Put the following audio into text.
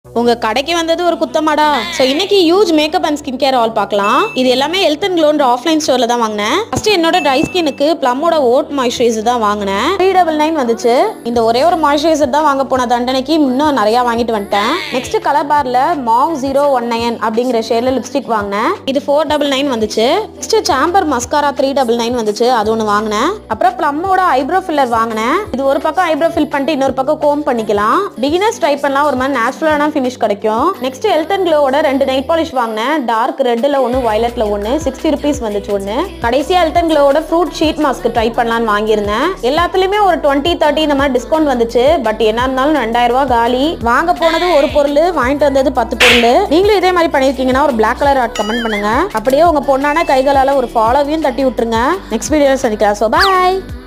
உங்க கடைக்கு வந்தது ஒரு குத்தமாடா ஸோ இன்னைக்கு huge makeup and skin care haul பார்க்கலாம் இது எல்லாமே ஹெல்த் அண்ட் க்ளோன்ற ஆஃப்லைன் ஸ்டோர்ல தான் வாங்கினேன் ஃபர்ஸ்ட் என்னோட ட்ரை ஸ்கின்னுக்கு ப்ளம்மோட ஓட் மாய்ஸ்சரைசர் தான் வாங்கினேன் த்ரீ டபுள் நைன் வந்துச்சு இந்த ஒரே ஒரு மாய்ஸ்சரைசர் தான் வாங்க போன தண்டனைக்கு இன்னும் நிறைய வாங்கிட்டு வந்துட்டேன் நெக்ஸ்ட் கலர் பார்ல மாவ் ஜீரோ ஒன் நைன் அப்படிங்கிற ஷேட்ல லிப்ஸ்டிக் வாங்கினேன் இது ஃபோர் டபுள் நைன் வந்துச்சு next Chambor mascara three double nine வந்துச்சு அது ஒன்று வாங்கினேன் அப்புறம் ப்ளம்மோட ஐப்ரோ ஃபில்லர் வாங்கினேன் இது ஒரு பக்கம் ஐப்ரோ ஃபில் பண்ணிட்டு இன்னொரு பக்கம் கோம் பண்ணிக்கலாம் பிகினர்ஸ் ட்ரை பண்ணலாம் ஒரு மாதிரி நேச்சுரலான ஃபினிஷ் கிடைக்கும் நெக்ஸ்ட் ஹெல்த் அண்ட் க்ளோவோட ரெண்டு நைட் பாலிஷ் வாங்கினேன் டார்க் ரெட்டில் ஒன்று வயலட்ல ஒன்று சிக்ஸ்டி ருபீஸ் வந்துச்சு ஒன்று கடைசியாக ஹெல்த் அண்ட் க்ளோவோட ஃப்ரூட் ஷீட் மாஸ்க் ட்ரை பண்ணலாம்னு வாங்கியிருந்தேன் எல்லாத்துலேயுமே ஒரு டுவெண்ட்டி தேர்ட்டி இந்த மாதிரி டிஸ்கவுண்ட் வந்துச்சு பட் என்ன இருந்தாலும் ரெண்டாயிரம் ரூபாய் காலி வாங்க போனது ஒரு பொருள் வாங்கிட்டு வந்தது பத்து பொருள் நீங்களும் இதே மாதிரி பண்ணியிருக்கீங்கன்னா ஒரு பிளாக் கலர் ஆர்ட் கமெண்ட் பண்ணுங்க அப்படியே உங்க பொண்ணான கைகளால் ஒரு ஃபாலோவையும் தட்டி விட்டுருங்க நெக்ஸ்ட் வீடியோவில் சந்திக்கலாம் ஸோ பாய்